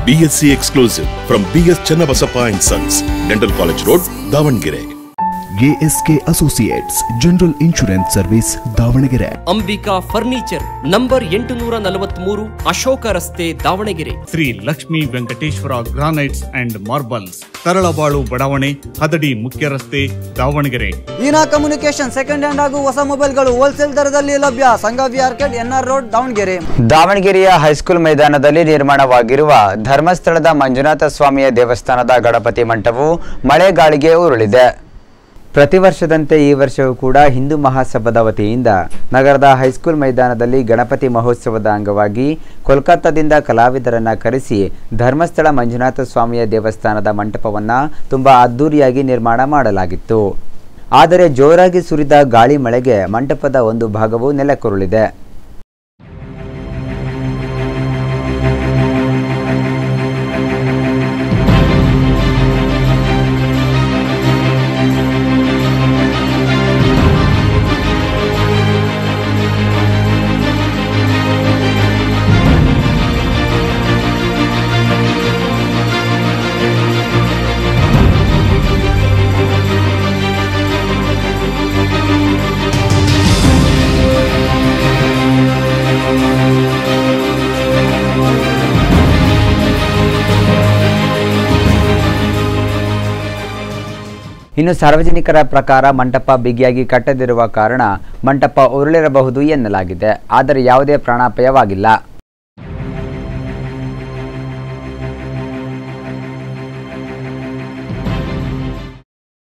BSc exclusive from BS Channabasappa and Sons, Dental College Road, Davangere. ASK associates general insurance service Davangere Ambika furniture number ಎಂಟುನೂರ ನಲವತ್ಮೂರು ಅಶೋಕ ರಸ್ತೆ Davangere Shri Lakshmi Venkateshwara granites and marbles Taralabalu ಬಡಾವಣೆ ಹದಡಿ ಮುಖ್ಯ ರಸ್ತೆ ದಾವಣಗೆರೆ ಈನಾ ಕಮ್ಯುನಿಕೇಶನ್ ಸೆಕೆಂಡ್ ಹ್ಯಾಂಡ್ ಹಾಗೂ ಹೊಸ ಮೊಬೈಲ್ಗಳು ಹೋಲ್ಸೇಲ್ ದರದಲ್ಲಿ ಲಭ್ಯ Sangavi arcade NR road Davangere ದಾವಣಗೆರೆಯ ಹೈಸ್ಕೂಲ್ ಮೈದಾನದಲ್ಲಿ ನಿರ್ಮಾಣವಾಗಿರುವ ಧರ್ಮಸ್ಥಳದ ಮಂಜುನಾಥ ಸ್ವಾಮಿಯ ದೇವಸ್ಥಾನದ ಗಣಪತಿ ಮಂಟಪವು ಮಳೆಗಾಳಿಗೆ ಉರುಳಿದೆ ಪ್ರತಿ ವರ್ಷದಂತೆ ಈ ವರ್ಷವೂ ಕೂಡ ಹಿಂದೂ ಮಹಾಸಭಾದ ವತಿಯಿಂದ ನಗರದ ಹೈಸ್ಕೂಲ್ ಮೈದಾನದಲ್ಲಿ ಗಣಪತಿ ಮಹೋತ್ಸವದ ಅಂಗವಾಗಿ ಕೋಲ್ಕತ್ತಾದಿಂದ ಕಲಾವಿದರನ್ನು ಕರೆಸಿ ಧರ್ಮಸ್ಥಳ ಮಂಜುನಾಥ ಸ್ವಾಮಿಯ ದೇವಸ್ಥಾನದ ಮಂಟಪವನ್ನು ತುಂಬ ಅದ್ಧೂರಿಯಾಗಿ ನಿರ್ಮಾಣ ಮಾಡಲಾಗಿತ್ತು ಆದರೆ ಜೋರಾಗಿ ಸುರಿದ ಗಾಳಿ ಮಳೆಗೆ ಮಂಟಪದ ಒಂದು ಭಾಗವು ನೆಲಕ್ಕುರುಳಿದೆ ಇನ್ನು ಸಾರ್ವಜನಿಕರ ಪ್ರಕಾರ ಮಂಟಪ ಬಿಗಿಯಾಗಿ ಕಟ್ಟದಿರುವ ಕಾರಣ ಮಂಟಪ ಉರುಳಿರಬಹುದು ಎನ್ನಲಾಗಿದೆ ಆದರೆ ಯಾವುದೇ ಪ್ರಾಣಾಪಾಯವಾಗಿಲ್ಲ